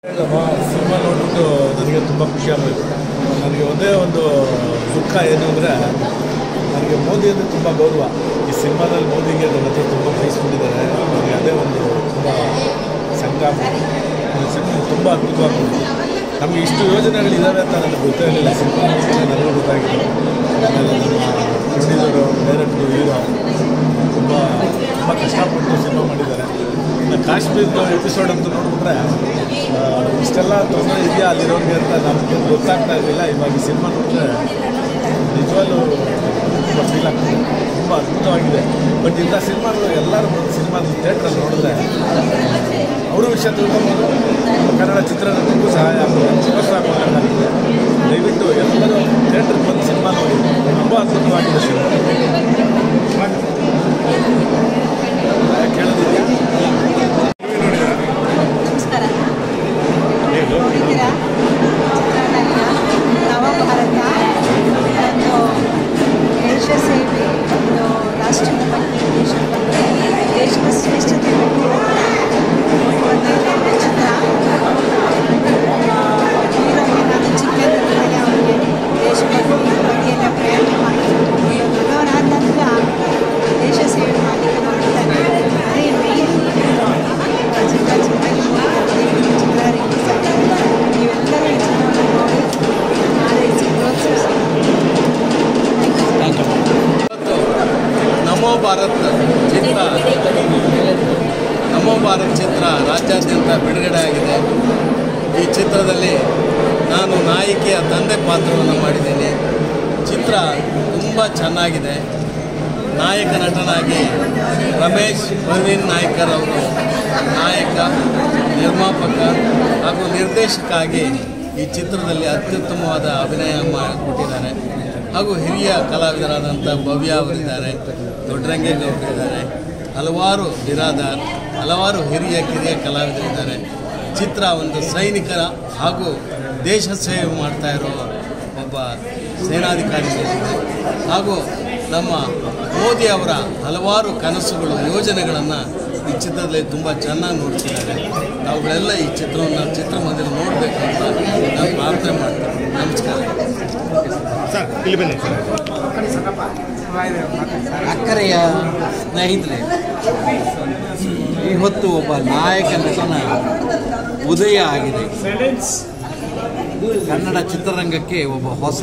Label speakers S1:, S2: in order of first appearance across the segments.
S1: Cinema ನೋಡ್ಬಿಟ್ಟು ನನಗೆ ತುಂಬ ಖುಷಿ ಆಗೋಯ್ತು ನನಗೆ ಒಂದೇ ಒಂದು ದುಃಖ ಏನು ಅಂದರೆ ನನಗೆ ಮೋದಿ ಅಂದರೆ ತುಂಬ ಗೌರವ ಈ ಸಿನಿಮಾದಲ್ಲಿ ಮೋದಿಗೆ ನನ್ನ ಹತ್ರ ತುಂಬ ಬಯಸ್ಕೊಂಡಿದ್ದಾರೆ ನನಗೆ ಅದೇ ಒಂದು ತುಂಬ ಸಂತಾಪ ಈ ಸಿನಿಮಾ ತುಂಬ ಅದ್ಭುತವಾಗಿದೆ ನಮಗೆ ಇಷ್ಟು ಯೋಜನೆಗಳಿದ್ದಾವೆ ಅಂತ ನನಗೆ ಗೊತ್ತೇ ಇರಲಿಲ್ಲ ಸಿನಿಮಾ ನೋಡ್ಬಿಟ್ಟು ನನಗೂ ಗೊತ್ತಾಗಿದೆ ಆಮೇಲೆ ನಮ್ಮ ಪ್ರೊಡ್ಯೂಸರು ಡೈರೆಕ್ಟ್ರು ಹೀರೋ ತುಂಬ ತುಂಬ ಕಷ್ಟಪಟ್ಟು ಸಿನಿಮಾ ಮಾಡಿದ್ದಾರೆ ಇನ್ನು ಕಾಶ್ಮೀರದ ಎಪಿಸೋಡ್ ಅಂತ ನೋಡಿಬಿಟ್ರೆ ಆ, ಇಷ್ಟೆಲ್ಲ ತೊಂದರೆ ಇದೆಯಾ ಅಲ್ಲಿರೋರಿಗೆ ಅಂತ ನಮಗೆ ಗೊತ್ತಾಗ್ತಾ ಇರಲಿಲ್ಲ ಇವಾಗ ಈ ಸಿನಿಮಾ ನೋಡಿದ್ರೆ ನಿಜವಾಗ್ಲೂ ತುಂಬ ಫೀಲ್ ಆಗ್ತದೆ ತುಂಬ ಅದ್ಭುತವಾಗಿದೆ ಬಟ್ ಇಂಥ ಸಿನಿಮಾಗಳು ಎಲ್ಲರೂ ಒಂದು ಸಿನಿಮಾ ಥಿಯೇಟ್ರಲ್ಲಿ ನೋಡಿದ್ರೆ ಅವರು ವಿಷಯ ತಿಳ್ಕೊಬೋದು ಕನ್ನಡ ಚಿತ್ರರಂಗಕ್ಕೂ ಸಹಾಯ ಆಗುತ್ತೆ ಪ್ರೋತ್ಸಾಹ ಕೊಡೋಕ್ಕಾಗುತ್ತೆ ದಯವಿಟ್ಟು ಎಲ್ಲರೂ ಥಿಯೇಟ್ರಿಗೆ ಬಂದು ಸಿನಿಮಾ ನೋಡಿ ತುಂಬ ಅದ್ಭುತವಾಗಿದೆ ಸಿನಿಮಾ ಕೇಳೋದಿದೆಯಾ
S2: ನಮಸ್ಕಾರ ನೋಡಿದ್ದೀರಾ ಚಿತ್ರನಟ ನವಭಾರತ ಒಂದು ದೇಶ ಸೇವೆ ಒಂದು ರಾಷ್ಟ್ರದ ಬಗ್ಗೆ ದೇಶದ ಬಗ್ಗೆ ದೇಶದ ಶ್ರೇಷ್ಠತೆ ಬಗ್ಗೆ ಒಂದು ಚಿತ್ರ ಹೀರೋಗೆ ನಾನು ಚಿಕ್ಕಂದಿನಿಂದಲೇ ಅವನಿಗೆ ದೇಶ ಬಗ್ಗೆ ಬಗ್ಗೆ ಎಲ್ಲ ಪ್ರಯತ್ನ ಮಾಡಿ ದೊಡ್ಡವರಾದ ನಂತರ ದೇಶ ಸೇವೆ ಮಾಡಲಿಕ್ಕೆ ನೋಡ್ತಾನೆ ಅದೇ ಮೇನ್ ಚಿತ್ರ ಚೆನ್ನಾಗಿ ಚಿತ್ರ ರಿಲೀಸ್ ಆಗಿದೆ ನೀವೆಲ್ಲರೂ ಈ ಚಿತ್ರವನ್ನು ನೋಡಿ ಆರೈಸಿ ಪ್ರೋತ್ಸಾಹಿಸಿ
S3: ನಮೋ ಭಾರತ್ ಚಿತ್ರ ನಮೋ ಭಾರತ್ ಚಿತ್ರ ರಾಜ್ಯಾದ್ಯಂತ ಬಿಡುಗಡೆ ಆಗಿದೆ ಈ ಚಿತ್ರದಲ್ಲಿ ನಾನು ನಾಯಕಿಯ ತಂದೆ ಪಾತ್ರವನ್ನು ಮಾಡಿದ್ದೀನಿ ಚಿತ್ರ ತುಂಬ ಚೆನ್ನಾಗಿದೆ ನಾಯಕ ನಟನಾಗಿ ರಮೇಶ್ ಪ್ರವೀಣ್ ನಾಯ್ಕರ್ ಅವರು ನಾಯಕ ನಿರ್ಮಾಪಕ ಹಾಗೂ ನಿರ್ದೇಶಕ ಆಗಿ ಈ ಚಿತ್ರದಲ್ಲಿ ಅತ್ಯುತ್ತಮವಾದ ಅಭಿನಯ ಮಾಡಿಕೊಟ್ಟಿದ್ದಾರೆ ಹಾಗೂ ಹಿರಿಯ ಕಲಾವಿದರಾದಂಥ ಭವ್ಯ ಅವರಿದ್ದಾರೆ ದೊಡ್ಡರಂಗೇಗೌಡರಿದ್ದಾರೆ ಹಲವಾರು ಬಿರಾದಾರ್ ಹಲವಾರು ಹಿರಿಯ ಕಿರಿಯ ಕಲಾವಿದರಿದ್ದಾರೆ ಚಿತ್ರ ಒಂದು ಸೈನಿಕರ ಹಾಗೂ ದೇಶ ಸೇವೆ ಮಾಡ್ತಾ ಇರೋ ಒಬ್ಬ ಸೇನಾಧಿಕಾರಿ ಮೇಲಿದೆ ಹಾಗೂ ನಮ್ಮ ಮೋದಿ ಅವರ ಹಲವಾರು ಕನಸುಗಳು ಯೋಜನೆಗಳನ್ನು ಈ ಚಿತ್ರದಲ್ಲಿ ತುಂಬ ಚೆನ್ನಾಗಿ ನೋಡ್ತಿದ್ದಾರೆ ತಾವುಗಳೆಲ್ಲ ಈ ಚಿತ್ರವನ್ನು ಚಿತ್ರಮಂದಿರ ನೋಡಬೇಕು ಅಂತ ನಾನು ಪ್ರಾರ್ಥನೆ ಮಾಡ್ತೀನಿ ನಮಸ್ಕಾರ
S4: ಸರ್ ಇಲ್ಲಿ ಬನ್ನಿ ಸರ್
S5: ಅಕ್ಕರೆಯ ಸ್ನೇಹಿತರೆ ಈ ಹೊತ್ತು ಒಬ್ಬ ನಾಯಕ ನಟನ ಉದಯ ಆಗಿದೆ ಕನ್ನಡ ಚಿತ್ರರಂಗಕ್ಕೆ ಒಬ್ಬ ಹೊಸ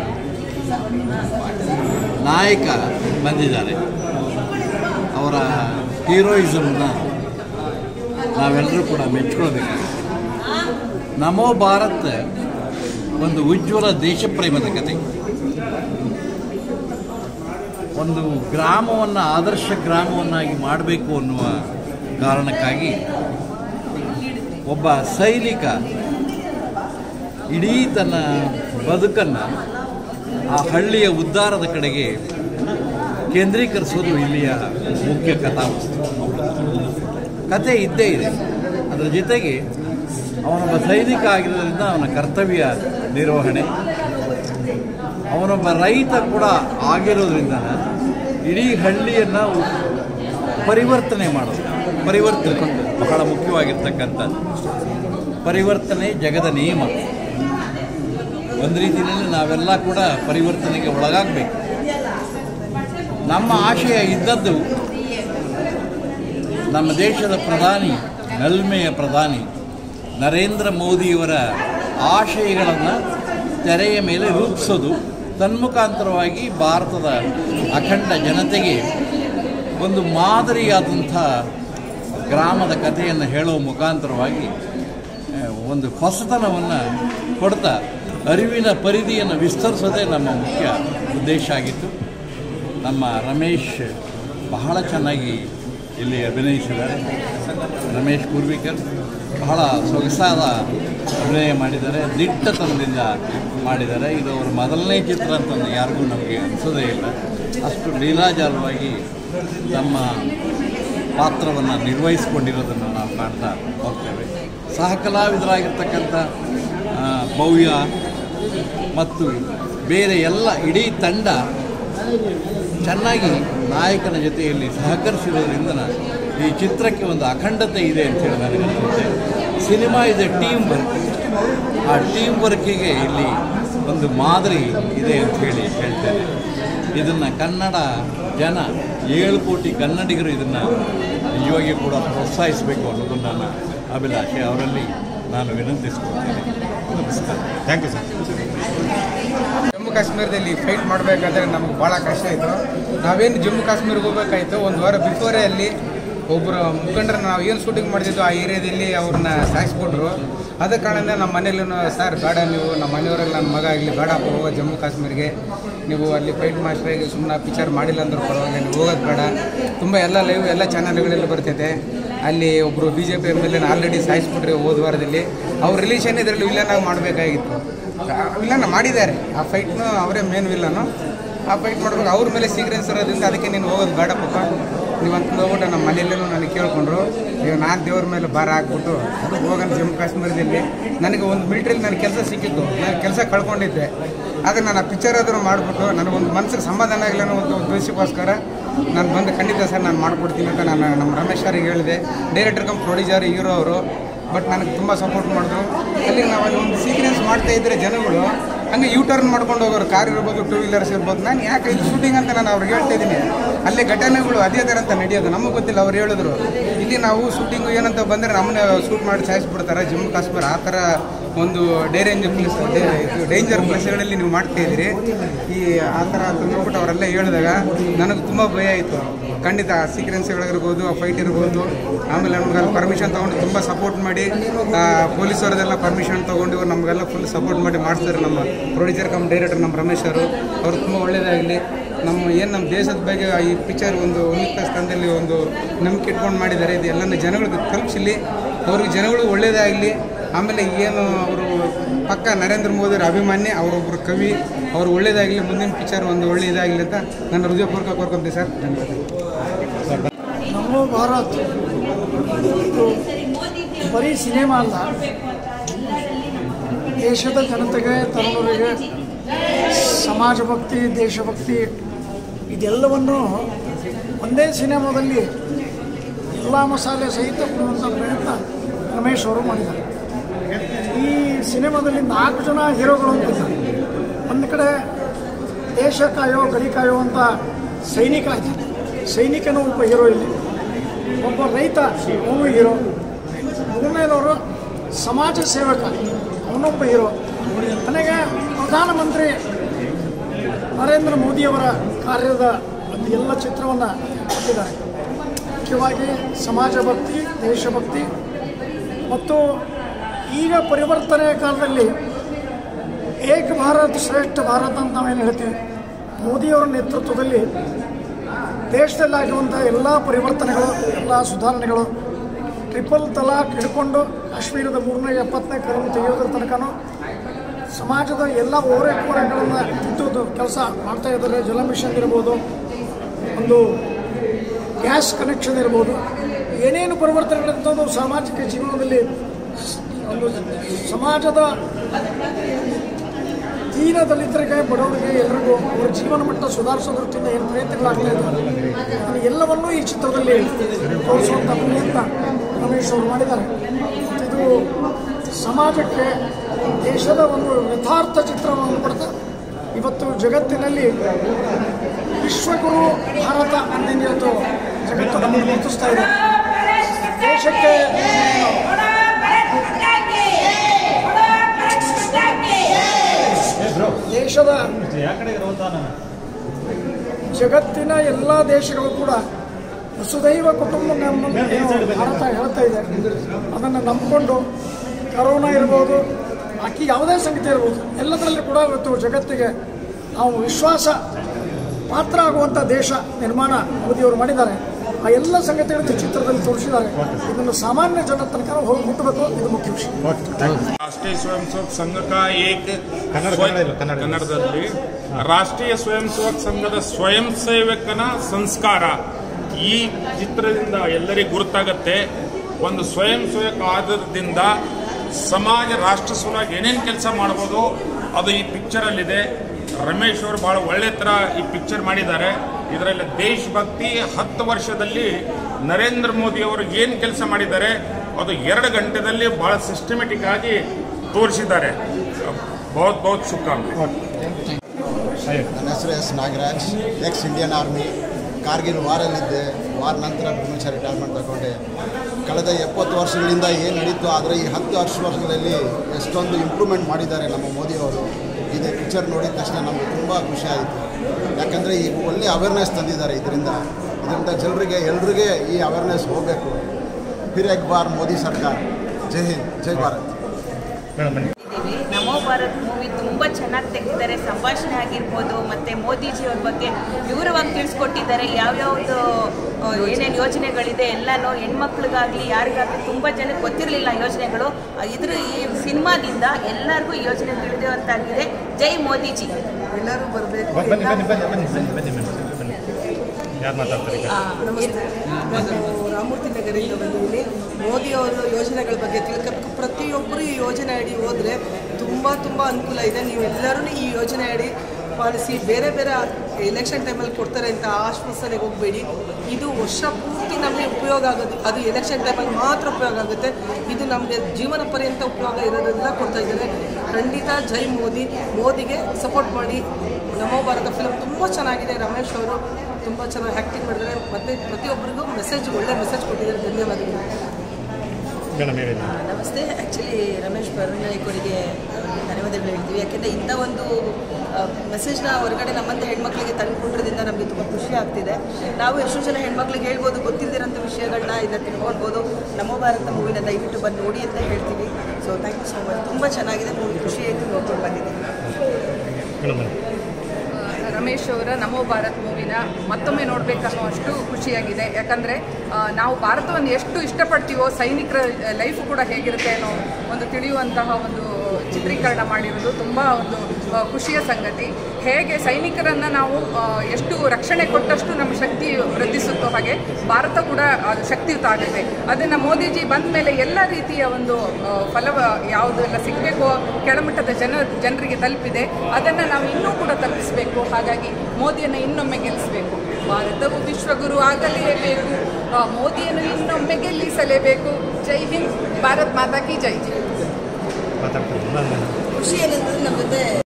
S5: ನಾಯಕ ಬಂದಿದ್ದಾರೆ ಅವರ ಹೀರೋಯಿಸಮ್ನ ನಾವೆಲ್ಲರೂ ಕೂಡ ಮೆಚ್ಕೊಳ್ಬೇಕಾಗುತ್ತೆ ನಮೋ ಭಾರತ್ ಒಂದು ಉಜ್ವಲ ದೇಶಪ್ರೇಮದ ಕತೆ ಒಂದು ಗ್ರಾಮವನ್ನು ಆದರ್ಶ ಗ್ರಾಮವನ್ನಾಗಿ ಮಾಡಬೇಕು ಅನ್ನುವ ಕಾರಣಕ್ಕಾಗಿ ಒಬ್ಬ ಸೈನಿಕ ಇಡೀ ತನ್ನ ಬದುಕನ್ನು ಆ ಹಳ್ಳಿಯ ಉದ್ಧಾರದ ಕಡೆಗೆ ಕೇಂದ್ರೀಕರಿಸೋದು ಇಲ್ಲಿಯ ಮುಖ್ಯ ಕಥಾವಸ್ತು ಕತೆ ಇದ್ದೇ ಇದೆ ಅದರ ಜೊತೆಗೆ ಅವನೊಬ್ಬ ಸೈನಿಕ ಆಗಿರೋದ್ರಿಂದ ಅವನ ಕರ್ತವ್ಯ ನಿರ್ವಹಣೆ ಅವನೊಬ್ಬ ರೈತ ಕೂಡ ಆಗಿರೋದ್ರಿಂದ ಇಡೀ ಹಳ್ಳಿಯನ್ನು ಪರಿವರ್ತನೆ ಮಾಡೋದು ಪರಿವರ್ತನೆ ಬಹಳ ಮುಖ್ಯವಾಗಿರ್ತಕ್ಕಂಥದ್ದು ಪರಿವರ್ತನೆ ಜಗದ ನಿಯಮ ಒಂದು ರೀತಿಯಲ್ಲಿ ನಾವೆಲ್ಲ ಕೂಡ ಪರಿವರ್ತನೆಗೆ ಒಳಗಾಗಬೇಕು ನಮ್ಮ ಆಶಯ ಇದ್ದದ್ದು ನಮ್ಮ ದೇಶದ ಪ್ರಧಾನಿ ನಲ್ಮೆಯ ಪ್ರಧಾನಿ ನರೇಂದ್ರ ಮೋದಿಯವರ ಆಶಯಗಳನ್ನು ತೆರೆಯ ಮೇಲೆ ರೂಪಿಸೋದು ತನ್ಮುಖಾಂತರವಾಗಿ ಭಾರತದ ಅಖಂಡ ಜನತೆಗೆ ಒಂದು ಮಾದರಿಯಾದಂಥ ಗ್ರಾಮದ ಕಥೆಯನ್ನು ಹೇಳುವ ಮುಖಾಂತರವಾಗಿ ಆ, ಒಂದು ಹೊಸತನವನ್ನು ಕೊಡ್ತಾ ಅರಿವಿನ ಪರಿಧಿಯನ್ನು ವಿಸ್ತರಿಸೋದೇ ನಮ್ಮ ಮುಖ್ಯ ಉದ್ದೇಶ ಆಗಿತ್ತು ನಮ್ಮ ರಮೇಶ್ ಬಹಳ ಚೆನ್ನಾಗಿ ಇಲ್ಲಿ ಅಭಿನಯಿಸಿದ್ದಾರೆ ರಮೇಶ್ ಪೂರ್ವಿಕರ್ ಬಹಳ ಸೊಗಸಾದ ಅಭಿನಯ ಮಾಡಿದ್ದಾರೆ ದಿಟ್ಟತನದಿಂದ ಮಾಡಿದ್ದಾರೆ ಇದು ಅವರ ಮೊದಲನೇ ಚಿತ್ರ ಅಂತ ಯಾರಿಗೂ ನಮಗೆ ಅನಿಸೋದೇ ಇಲ್ಲ ಅಷ್ಟು ಲೀಲಾಜಾಲವಾಗಿ ತಮ್ಮ ಪಾತ್ರವನ್ನು ನಿರ್ವಹಿಸಿಕೊಂಡಿರೋದನ್ನು ನಾವು ಕಾಣ್ತಾ ಹೋಗ್ತೇವೆ ಸಹ ಕಲಾವಿದರಾಗಿರ್ತಕ್ಕಂಥ ಆ, ಭವ್ಯ ಮತ್ತು ಬೇರೆ ಎಲ್ಲ ಇಡೀ ತಂಡ ಚೆನ್ನಾಗಿ ನಾಯಕನ ಜೊತೆಯಲ್ಲಿ ಸಹಕರಿಸಿರೋದ್ರಿಂದ ಈ ಚಿತ್ರಕ್ಕೆ ಒಂದು ಅಖಂಡತೆ ಇದೆ ಅಂತ ಹೇಳಿ ನನಗೆ ಅನಿಸುತ್ತೆ ಸಿನಿಮಾ ಇದೆ ಟೀಮ್ ವರ್ಕ್ ಆ ಟೀಮ್ ವರ್ಕಿಗೆ ಇಲ್ಲಿ ಒಂದು ಮಾದರಿ ಇದೆ ಅಂತ ಹೇಳಿ ಹೇಳ್ತೇನೆ ಇದನ್ನು ಕನ್ನಡ ಜನ ಏಳು ಕೋಟಿ ಕನ್ನಡಿಗರು ಇದನ್ನು ನಿಜವಾಗಿ ಕೂಡ ಪ್ರೋತ್ಸಾಹಿಸಬೇಕು ಅನ್ನೋದು ನನ್ನ ಅಭಿಲಾಷೆ ಅವರಲ್ಲಿ ನಾನು ವಿನಂತಿಸ್ಕೊಳ್ತೇನೆ ನಮಸ್ಕಾರ
S4: ಥ್ಯಾಂಕ್ ಯು ಸರ್
S6: ಜಮ್ಮು ಕಾಶ್ಮೀರದಲ್ಲಿ ಫೈಟ್ ಮಾಡಬೇಕಾದ್ರೆ ನಮ್ಗೆ ಭಾಳ ಕಷ್ಟ ಆಯಿತು ನಾವೇನು ಜಮ್ಮು ಕಾಶ್ಮೀರಕ್ಕೆ ಹೋಗ್ಬೇಕಾಯ್ತು ಒಂದು ವಾರ ಬಿಫೋರೇ ಅಲ್ಲಿ ಒಬ್ಬರು ಮುಖಂಡರು ನಾವು ಏನು ಶೂಟಿಂಗ್ ಮಾಡ್ತಿದ್ವು ಆ ಏರಿಯಾದಲ್ಲಿ ಅವ್ರನ್ನ ಸಾಯಿಸ್ಬಿಟ್ರು ಅದ ಕಾರಣದಿಂದ ನಮ್ಮ ಮನೇಲೂ ಸರ್ ಬೇಡ ನೀವು ನಮ್ಮ ಮನೆಯವರಲ್ಲಿ ನನ್ನ ಮಗ ಆಗಲಿ ಬೇಡಪ್ಪ ಹೋಗೋ ಜಮ್ಮು ಕಾಶ್ಮೀರಿಗೆ ನೀವು ಅಲ್ಲಿ ಫೈಟ್ ಮಾಸ್ಟ್ರಾಗಿ ಸುಮ್ಮನೆ ಪಿಕ್ಚರ್ ಮಾಡಿಲ್ಲ ಅಂದ್ರೂ ಪರವಾಗಿಲ್ಲ ನೀವು ಹೋಗೋದು ಬೇಡ ತುಂಬ ಎಲ್ಲ ಲೈವ್ ಎಲ್ಲ ಚಾನಲ್ಗಳಲ್ಲಿ ಬರ್ತೈತೆ ಅಲ್ಲಿ ಒಬ್ಬರು B J P M L A already ಸಾಯಿಸ್ಬಿಟ್ರಿ ಹೋದ ವಾರದಲ್ಲಿ ಅವ್ರ ರಿಲೇಷನ್ ಇದರಲ್ಲಿ ವಿಲನಾಗಿ ಮಾಡಬೇಕಾಗಿತ್ತು ವಿಲನ್ ಮಾಡಿದ್ದಾರೆ ಆ ಫೈಟ್ನು ಅವರೇ ಮೇನ್ ವಿಲ್ಲನು ಆ ಫೈಟ್ ಮಾಡ್ಬೇಕು ಅವ್ರ ಮೇಲೆ ಸೀಕ್ರೆನ್ಸ್ ಇರೋದ್ರಿಂದ ಅದಕ್ಕೆ ನೀನು ಹೋಗೋದು ಬೇಡ ಪಪ್ಪ ನೀವು ಅಂತ ಹೋಗ್ಬಿಟ್ಟು ನಮ್ಮ ಮನೆಯಲ್ಲೇನು ನನಗೆ ಕೇಳ್ಕೊಂಡ್ರು ಈಗ ನಾನು ದೇವ್ರ ಮೇಲೆ ಭಾರ ಹಾಕ್ಬಿಟ್ಟು ಹೋಗೋಣ ಜಮ್ಮು ಕಾಶ್ಮೀರದಲ್ಲಿ ನನಗೆ ಒಂದು ಮಿಲ್ಟ್ರಿಲಿ ನನ್ನ ಕೆಲಸ ಸಿಕ್ಕಿತ್ತು ನಾನು ಕೆಲಸ ಕಳ್ಕೊಂಡಿದ್ದೆ ಆದರೆ ನಾನು ಆ ಪಿಕ್ಚರ್ ಆದರೂ ಮಾಡಿಬಿಟ್ಟು ನನಗೊಂದು ಮನಸ್ಸಿಗೆ ಸಮಾಧಾನ ಆಗಲಿ ಅನ್ನೋ ಒಂದು ಉದ್ದೇಶಕ್ಕೋಸ್ಕರ ನಾನು ಬಂದು ಖಂಡಿತ ಸರ್ ನಾನು ಮಾಡ್ಕೊಡ್ತೀನಿ ಅಂತ ನಾನು ನಮ್ಮ ರಮೇಶ್ ಅವರಿಗೆ ಹೇಳಿದೆ ಡೈರೆಕ್ಟರ್ ಕಮ್ ಪ್ರೊಡ್ಯೂಸರ್ ಹೀರೋ ಅವರು ಬಟ್ ನನಗೆ ತುಂಬ ಸಪೋರ್ಟ್ ಮಾಡಿದ್ರು ಅಲ್ಲಿ ನಾವು ಅಲ್ಲಿ ಒಂದು ಸೀಕ್ರೆನ್ಸ್ ಮಾಡ್ತಾ ಇದ್ದರೆ ಜನಗಳು ಹಂಗೆ ಯೂ ಟರ್ನ್ ಮಾಡ್ಕೊಂಡು ಹೋಗೋರು ಕಾರ್ ಇರ್ಬೋದು ಟೂ ವೀಲರ್ಸ್ ಇರ್ಬೋದು ನಾನು ಯಾಕೆ ಇದು ಶೂಟಿಂಗ್ ಅಂತ ನಾನು ಅವ್ರಿಗೆ ಹೇಳ್ತಾ ಇದ್ದೀನಿ ಅಲ್ಲೇ ಘಟನೆಗಳು ಅದೇ ಥರ ಅಂತ ನಡೆಯೋದು ನಮಗೆ ಗೊತ್ತಿಲ್ಲ ಅವ್ರು ಹೇಳಿದ್ರು ಇಲ್ಲಿ ನಾವು ಶೂಟಿಂಗು ಏನಂತ ಬಂದರೆ ನಮ್ಮನ್ನ ಶೂಟ್ ಮಾಡಿ ಸಾಯಿಸ್ಬಿಡ್ತಾರೆ ಜಮ್ಮು ಕಾಶ್ಮೀರ ಆ ಥರ ಒಂದು ಡೇರೇಂಜರ್ ಪ್ಲೇಸ್ ಡೇಂಜರ್ ಪ್ಲೇಸ್ಗಳಲ್ಲಿ ನೀವು ಮಾಡ್ತಾ ಇದ್ದೀರಿ ಈ ಆ ಥರ ಅಂತ ಅಂದ್ಬಿಟ್ಟು ಅವರೆಲ್ಲ ಹೇಳಿದಾಗ ನನಗೆ ತುಂಬ ಭಯ ಆಯಿತು ಖಂಡಿತ ಸೀಕ್ರೆನ್ಸ್ಗಳಿರ್ಬೋದು ಆ ಫೈಟ್ ಇರ್ಬೋದು ಆಮೇಲೆ ನಮ್ಗೆ ಅಲ್ಲಿ ಪರ್ಮಿಷನ್ ತೊಗೊಂಡು ತುಂಬ ಸಪೋರ್ಟ್ ಮಾಡಿ ಪೊಲೀಸರದೆಲ್ಲ ಪರ್ಮಿಷನ್ ತೊಗೊಂಡು ಇವ್ರು ನಮಗೆಲ್ಲ ಫುಲ್ ಸಪೋರ್ಟ್ ಮಾಡಿ ಮಾಡಿಸ್ತಾರೆ ನಮ್ಮ ಪ್ರೊಡ್ಯೂಸರ್ ಕಮ್ ಡೈರೆಕ್ಟರ್ ನಮ್ಮ ರಮೇಶ್ ಅವರು ಅವರು ತುಂಬ ಒಳ್ಳೆಯದಾಗಲಿ ನಮ್ಮ ಏನು ನಮ್ಮ ದೇಶದ ಬಗ್ಗೆ ಈ ಪಿಕ್ಚರ್ ಒಂದು ಉನ್ನತ ಸ್ಥಾನದಲ್ಲಿ ಒಂದು ನಂಬಿಕೆ ಇಟ್ಕೊಂಡು ಮಾಡಿದ್ದಾರೆ ಇದು ಎಲ್ಲನ ಜನಗಳಿಗೆ ತಲುಪಿಸಲಿ ಅವ್ರಿಗೆ ಜನಗಳು ಒಳ್ಳೆಯದಾಗಲಿ ಆಮೇಲೆ ಏನು ಅವರು ಪಕ್ಕ ನರೇಂದ್ರ ಮೋದಿ ಅವರ ಅಭಿಮಾನಿ ಅವರೊಬ್ಬರು ಕವಿ ಅವ್ರು ಒಳ್ಳೇದಾಗಲಿ ಮುಂದಿನ ಪಿಕ್ಚರ್ ಒಂದು ಒಳ್ಳೆ ಇದಾಗಲಿ ಅಂತ ನನ್ನ ಹೃದಯಪೂರ್ವಕ ಕೋರ್ಕೊಂತೀನಿ ಸರ್ ಧನ್ಯವಾದ
S7: ನಮೋ ಭಾರತ್ ಇದು ಬರೀ ಸಿನಿಮಾ ಅಲ್ಲ ದೇಶದ ಜನತೆಗೆ ತರುಣರಿಗೆ ಸಮಾಜ ಭಕ್ತಿ ದೇಶಭಕ್ತಿ ಇದೆಲ್ಲವನ್ನು ಒಂದೇ ಸಿನಿಮಾದಲ್ಲಿ ಎಲ್ಲ ಮಸಾಲೆ ಸಹಿತ ಕೊಡುವಂಥ ಪ್ರಯತ್ನ ರಮೇಶ್ ಅವರು ಮಾಡಿದ್ದಾರೆ ಈ ಸಿನಿಮಾದಲ್ಲಿ ನಾಲ್ಕು ಜನ ಹೀರೋಗಳು ಅಂತಿದ್ದಾರೆ ಒಂದು ಕಡೆ ದೇಶ ಕಾಯೋ ಗಡಿ ಕಾಯೋ ಅಂತ ಸೈನಿಕ ಇದ್ದಾನೆ ಸೈನಿಕನೂ ಒಬ್ಬ ಹೀರೋ ಇಲ್ಲಿ ಒಬ್ಬ ರೈತ ಅವನು ಹೀರೋ ಮೂರನೇದವರು ಸಮಾಜ ಸೇವಕ ಅವನೊಬ್ಬ ಹೀರೋ ನನಗೆ ಪ್ರಧಾನಮಂತ್ರಿ ನರೇಂದ್ರ ಮೋದಿಯವರ ಕಾರ್ಯದ ಒಂದು ಎಲ್ಲ ಚಿತ್ರವನ್ನು ಕೊಟ್ಟಿದ್ದಾರೆ ಮುಖ್ಯವಾಗಿ ಸಮಾಜ ಭಕ್ತಿ ದೇಶಭಕ್ತಿ ಮತ್ತು ಈಗ ಪರಿವರ್ತನೆಯ ಕಾಲದಲ್ಲಿ ಏಕ ಭಾರತ್ ಶ್ರೇಷ್ಠ ಭಾರತ್ ಅಂತ ನಾವೇನು ಹೇಳ್ತೀವಿ ಮೋದಿಯವರ ನೇತೃತ್ವದಲ್ಲಿ ದೇಶದಲ್ಲಾಗಿರುವಂಥ ಎಲ್ಲ ಪರಿವರ್ತನೆಗಳು ಎಲ್ಲ ಸುಧಾರಣೆಗಳು ಟ್ರಿಪಲ್ ತಲಾಕ್ ಹಿಡ್ಕೊಂಡು ಕಾಶ್ಮೀರದ ಮೂರನೇ ಎಪ್ಪತ್ತನೇ ಕರನ್ನು ತೆಗೆಯೋದ್ರ ತನಕನೂ ಸಮಾಜದ ಎಲ್ಲ ಓರೆಕೋರೆಗಳನ್ನು ತಿದ್ದುವುದು ಕೆಲಸ ಮಾಡ್ತಾ ಇದ್ದಾರೆ ಜಲ ಮಿಷನ್ ಇರ್ಬೋದು ಒಂದು ಗ್ಯಾಸ್ ಕನೆಕ್ಷನ್ ಇರ್ಬೋದು ಏನೇನು ಪರಿವರ್ತನೆಗಳಿರ್ತದೋ ಸಾಮಾಜಿಕ ಜೀವನದಲ್ಲಿ ಒಂದು ಸಮಾಜದ ದೀನ ದಲಿತರಿಗೆ ಬಡವರಿಗೆ ಎಲ್ಲರಿಗೂ ಅವರ ಜೀವನ ಮಟ್ಟ ಸುಧಾರಿಸೋ ದೃಷ್ಟಿಯಿಂದ ಏನು ಪ್ರಯತ್ನಗಳಾಗ್ತಾ ಇದ್ದಾರೆ ನಾನು ಎಲ್ಲವನ್ನೂ ಈ ಚಿತ್ರದಲ್ಲಿ ತೋರಿಸುವಂಥ ಪ್ರಯತ್ನ ರಮೇಶ್ ಅವರು ಮಾಡಿದ್ದಾರೆ ಮತ್ತು ಇದು ಸಮಾಜಕ್ಕೆ ದೇಶದ ಒಂದು ಯಥಾರ್ಥ ಚಿತ್ರವನ್ನು ಕೊಡ್ತಾ ಇವತ್ತು ಜಗತ್ತಿನಲ್ಲಿ ವಿಶ್ವಗುರು ಭಾರತ ಅಂದಿನ ಇವತ್ತು ಜಗತ್ತು ನಮಗೆ ಗುರುತಿಸ್ತಾ ಇದೆ ದೇಶಕ್ಕೆ ದೇಶದ ಜಗತ್ತಿನ ಎಲ್ಲ ದೇಶಗಳು ಕೂಡ ವಸುದೈವ ಕುಟುಂಬ ನಮ್ಮ ಏನು ಭಾರತ ಹೇಳ್ತಾ ಇದೆ ಅದನ್ನು ನಂಬಿಕೊಂಡು ಕರೋನಾ ಇರ್ಬೋದು ಬಾಕಿ ಯಾವುದೇ ಸಂಗತಿ ಇರ್ಬೋದು ಎಲ್ಲದರಲ್ಲಿ ಕೂಡ ಇವತ್ತು ಜಗತ್ತಿಗೆ ನಾವು ವಿಶ್ವಾಸ ಪಾತ್ರ ಆಗುವಂಥ ದೇಶ ನಿರ್ಮಾಣ ಮೋದಿಯವರು ಮಾಡಿದ್ದಾರೆ ಆ ಎಲ್ಲ ಸಂಗತಿಗಳನ್ನು ಈ ಚಿತ್ರದಲ್ಲಿ ತೋರಿಸಿದ್ದಾರೆ ಇದನ್ನು ಸಾಮಾನ್ಯ ಜನ ತನಕ ಹೋಗಿ ಮುಟ್ಟಬೇಕು ಇದು ಮುಖ್ಯ ವಿಷಯ
S8: राष्ट्रीय स्वयं सेवक संघ का एक
S4: ಕನ್ನಡ
S8: ಸ್ವಯಂ-
S4: ಕನ್ನಡ ಇಲ್ಲ, ಕನ್ನಡ.
S8: ಕನ್ನಡದಲ್ಲಿ ರಾಷ್ಟ್ರೀಯ ಸ್ವಯಂ ಸೇವಕ ಸಂಘದ ಸ್ವಯಂ ಸೇವಕನ ಸಂಸ್ಕಾರ ಈ ಚಿತ್ರದಿಂದ ಎಲ್ಲರಿಗೂ ಗುರುತಾಗತ್ತೆ ಒಂದು ಸ್ವಯಂ ಸೇವಕ ಆಧಾರದಿಂದ ಸಮಾಜ ರಾಷ್ಟ್ರ ಸಲುವಾಗಿ ಏನೇನು ಕೆಲಸ ಮಾಡ್ಬೋದು ಅದು ಈ ಪಿಕ್ಚರಲ್ಲಿದೆ ರಮೇಶ್ ಅವರು ಬಹಳ ಒಳ್ಳೆ ಥರ ಈ ಪಿಕ್ಚರ್ ಮಾಡಿದ್ದಾರೆ ಇದರಲ್ಲಿ ದೇಶಭಕ್ತಿ ಹತ್ತು ವರ್ಷದಲ್ಲಿ ನರೇಂದ್ರ ಮೋದಿ ಅವರು ಏನು ಕೆಲಸ ಮಾಡಿದ್ದಾರೆ ಅದು ಎರಡು ಗಂಟೆದಲ್ಲಿ ಬಹಳ ಸಿಸ್ಟಮೆಟಿಕ್ ಆಗಿ ತೋರಿಸಿದ್ದಾರೆ ಬಹುತ್ ಬಹುತ್ ಶುಭಕಾಮನೆ
S9: ನನ್ನ ಹೆಸರು S Nagaraj ex Indian army Kargil ವಾರಲ್ಲಿದ್ದೆ ವಾರ ನಂತರ ಬ್ರಹ್ಮಚಾರಿ ರಿಟೈರ್ಮೆಂಟ್ ತಗೊಂಡೆ ಕಳೆದ ಎಪ್ಪತ್ತು ವರ್ಷಗಳಿಂದ ಏನು ನಡೀತು ಆದರೆ ಈ ಹತ್ತು ವರ್ಷ ವರ್ಷಗಳಲ್ಲಿ ಎಷ್ಟೊಂದು ಇಂಪ್ರೂವ್ಮೆಂಟ್ ಮಾಡಿದ್ದಾರೆ ನಮ್ಮ ಮೋದಿಯವರು ಇದೇ ಪಿಕ್ಚರ್ ನೋಡಿದ ತಕ್ಷಣ ನಮಗೆ ತುಂಬ ಖುಷಿ ಆಯಿತು ಯಾಕಂದರೆ ಈಗ ಒಳ್ಳೆ ಅವೇರ್ನೆಸ್ ತಂದಿದ್ದಾರೆ ಇದರಿಂದ ಇದರಿಂದ ಜನರಿಗೆ ಎಲ್ರಿಗೆ ಈ ಅವೇರ್ನೆಸ್ ಹೋಗಬೇಕು ಫಿರ್ ಎಕ್ ಬಾರ್ ಮೋದಿ ಸರ್ಕಾರ ಜೈ ಹಿಂದ್ ಜೈ ಭಾರತ್
S4: ಮೇಡಮ್ ಬನ್ನಿ
S10: ಇದ್ದೀವಿ ನಮೋ ಭಾರತ್ ಮೂವಿ ತುಂಬ ಚೆನ್ನಾಗಿ ತೆಗೆದಿದ್ದಾರೆ ಸಂಭಾಷಣೆ ಆಗಿರ್ಬೋದು ಮತ್ತು ಮೋದಿಜಿಯವ್ರ ಬಗ್ಗೆ ವಿವರವಾಗಿ ತಿಳಿಸ್ಕೊಟ್ಟಿದ್ದಾರೆ ಯಾವ್ಯಾವುದು ಆ, ಏನೇನು ಯೋಜನೆಗಳಿದೆ ಎಲ್ಲನೂ ಹೆಣ್ಮಕ್ಳಿಗಾಗಲಿ ಯಾರಿಗಾಗಲಿ ತುಂಬ ಜನಕ್ಕೆ ಗೊತ್ತಿರಲಿಲ್ಲ ಯೋಜನೆಗಳು ಆ, ಇದ್ರ ಈ ಸಿನಿಮಾದಿಂದ ಎಲ್ಲರಿಗೂ ಈ ಯೋಜನೆ ತಿಳಿದುವಂತಾಗಿದೆ ಜೈ ಮೋದಿಜಿ ಎಲ್ಲರೂ ಬರಬೇಕು
S4: ಬನ್ನಿ ಬನ್ನಿ ಬನ್ನಿ ಬನ್ನಿ ಬನ್ನಿ ಬನ್ನಿ ಮೇಡಮ್ ಬನ್ನಿ ಯಾರು ಮಾತಾಡ್ತಾರೆ ಈಗ
S11: ನಮಸ್ತೆ ನಾನು ರಾಮಮೂರ್ತಿ ನಗರದಿಂದ ಬಂದಿದ್ದೀನಿ ಮೋದಿ ಅವರ ಯೋಜನೆಗಳ ಬಗ್ಗೆ ತಿಳ್ಕೋಬೇಕು ಪ್ರತಿಯೊಬ್ಬರು ಈ ಯೋಜನೆ ಅಡಿ ಹೋದರೆ ತುಂಬ ತುಂಬ ಅನುಕೂಲ ಇದೆ ನೀವೆಲ್ಲರೂ ಈ ಯೋಜನೆ ಅಡಿ ಪಾಲಿಸಿ ಬೇರೆ ಬೇರೆ ಎಲೆಕ್ಷನ್ ಟೈಮಲ್ಲಿ ಕೊಡ್ತಾರೆ ಅಂತ ಆಶ್ವಾಸನೆಗೆ ಹೋಗಬೇಡಿ ಇದು ವರ್ಷ ಪೂರ್ತಿ ನಮಗೆ ಉಪಯೋಗ ಆಗೋದು ಅದು ಎಲೆಕ್ಷನ್ ಟೈಮಲ್ಲಿ ಮಾತ್ರ ಉಪಯೋಗ ಆಗುತ್ತೆ ಇದು ನಮಗೆ ಜೀವನ ಪರ್ಯಂತ ಉಪಯೋಗ ಇರೋದ್ರಿಂದ ಕೊಡ್ತಾ ಇದ್ದಾರೆ ಖಂಡಿತ ಜೈ ಮೋದಿ ಮೋದಿಗೆ ಸಪೋರ್ಟ್ ಮಾಡಿ ನಮೋ ಭಾರತ ಫಿಲಮ್ ತುಂಬ ಚೆನ್ನಾಗಿದೆ ರಮೇಶ್ ಅವರು ತುಂಬ ಚೆನ್ನಾಗಿ ಆ್ಯಕ್ಟಿಂಗ್ ಮಾಡಿದ್ದಾರೆ ಮತ್ತು ಪ್ರತಿಯೊಬ್ಬರಿಗೂ ಮೆಸೇಜ್ ಒಳ್ಳೆ ಮೆಸೇಜ್ ಕೊಟ್ಟಿದ್ದಾರೆ ಧನ್ಯವಾದಗಳು
S4: ಮೇಡಮ್ ಹೇಳಿ
S11: ನಮಸ್ತೆ ಆ್ಯಕ್ಚುಲಿ ರಮೇಶ್ ನಾಯ್ಕರಿಗೆ ಧನ್ಯವಾದಗಳು ಹೇಳ್ತೀವಿ ಯಾಕೆಂದರೆ ಇಂಥ ಒಂದು ಮೆಸೇಜ್ನ ಹೊರಗಡೆ ನಮ್ಮಂಥ ಹೆಣ್ಮಕ್ಳಿಗೆ ತಂದುಕೊಟ್ಟಿರೋದ್ರಿಂದ ನಮಗೆ ತುಂಬ ಖುಷಿ ಆಗ್ತಿದೆ ನಾವು ಎಷ್ಟೋ ಜನ ಹೆಣ್ಮಕ್ಳಿಗೆ ಹೇಳ್ಬೋದು ಗೊತ್ತಿಲ್ದಿರೋಂಥ ವಿಷಯಗಳನ್ನ ಇದನ್ನ ತಿಳ್ಕೊಳ್ಬೋದು ನಮೋ ಭಾರತ ಮೂವಿನ ದಯವಿಟ್ಟು ಬಂದು ನೋಡಿ ಅಂತ ಹೇಳ್ತೀವಿ so thank you so much ತುಂಬ ಚೆನ್ನಾಗಿದೆ ಮೂವಿ ಖುಷಿ ಆಯಿತು ನೋಡ್ಕೊಂಡು ಬಂದಿದ್ದೀನಿ
S4: ಮೇಡಮ್ ಬನ್ನಿ
S12: ರಮೇಶ್ ಅವರ ನಮೋ ಭಾರತ್ ಮೂವಿನ ಮತ್ತೊಮ್ಮೆ ನೋಡಬೇಕನ್ನೋ ಅಷ್ಟು ಖುಷಿಯಾಗಿದೆ ಯಾಕಂದರೆ ನಾವು ಭಾರತವನ್ನು ಎಷ್ಟು ಇಷ್ಟಪಡ್ತೀವೋ ಸೈನಿಕರ ಲೈಫು ಕೂಡ ಹೇಗಿರುತ್ತೆ ಅನ್ನೋ ಒಂದು ತಿಳಿಯುವಂತಹ ಒಂದು ಚಿತ್ರೀಕರಣ ಮಾಡಿರೋದು ತುಂಬ ಒಂದು ಆ, ಖುಷಿಯ ಸಂಗತಿ ಹೇಗೆ ಸೈನಿಕರನ್ನು ನಾವು ಆ, ಎಷ್ಟು ರಕ್ಷಣೆ ಕೊಟ್ಟಷ್ಟು ನಮ್ಮ ಶಕ್ತಿ ವೃದ್ಧಿಸುತ್ತೋ ಹಾಗೆ ಭಾರತ ಕೂಡ ಅದು ಶಕ್ತಿಯುತ ಆಗುತ್ತೆ ಅದನ್ನು ಮೋದಿಜಿ ಬಂದ ಮೇಲೆ ಎಲ್ಲ ರೀತಿಯ ಒಂದು ಆ, ಫಲವ ಯಾವುದೆಲ್ಲ ಸಿಗಬೇಕು ಕೆಳಮಟ್ಟದ ಜನ ಜನರಿಗೆ ತಲುಪಿದೆ ಅದನ್ನು ನಾವು ಇನ್ನೂ ಕೂಡ ತಲುಪಿಸಬೇಕು ಹಾಗಾಗಿ ಮೋದಿಯನ್ನು ಇನ್ನೊಮ್ಮೆ ಗೆಲ್ಲಿಸಬೇಕು ಭಾರತವು ವಿಶ್ವಗುರು ಆಗಲೇಬೇಕು ಆ, ಮೋದಿಯನ್ನು ಇನ್ನೊಮ್ಮೆ ಗೆಲ್ಲಿಸಲೇಬೇಕು ಜೈ ಹಿಂದ್ ಭಾರತ್ ಮಾತಾ ಕಿ ಜೈ
S4: ಮಾತಾಡ್ತೀನಿ ನಾನು
S11: ಖುಷಿಯಲ್ಲಿ ನಮ್ಮ ಜೊತೆ